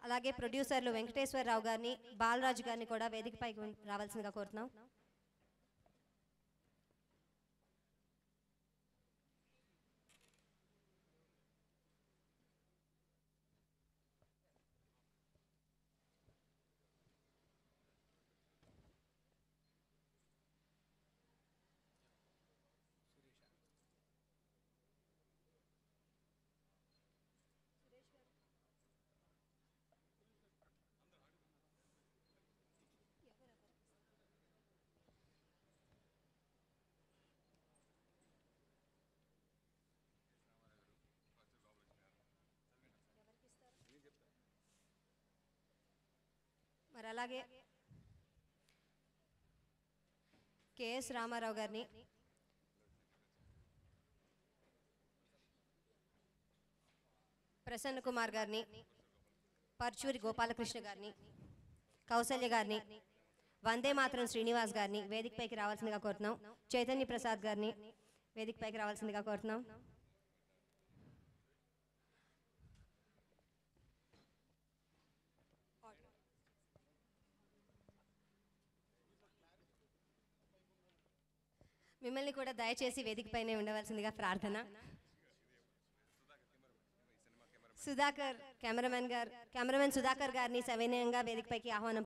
అలాగే ప్రొడ్యూసర్లు వెంకటేశ్వరరావు గారిని బాలరాజు గారిని కూడా వేదికపైకి ఉం- రావాల్సిందిగా కోరుతున్నాం మరి అలాగే కెఎస్ రామారావు గారిని ప్రసన్న కుమార్ గారిని పర్చూరి గోపాలకృష్ణ గారిని కౌసల్య గారిని వందే మాత్రం శ్రీనివాస్ గారిని వేదికపైకి రావాల్సిందిగా కోరుతున్నాం చైతన్య ప్రసాద్ గారిని వేదికపైకి రావాల్సిందిగా కోరుతున్నాం మిమ్మల్ని కూడా దయచేసి వేదికపైనే ఉండవలసిందిగా ప్రార్థన సుధాకర్ కెమెరామెన్ గారు కెమెరామెన్ సుధాకర్ గారిని సవినయంగా వేదికపైకి ఆహ్వానం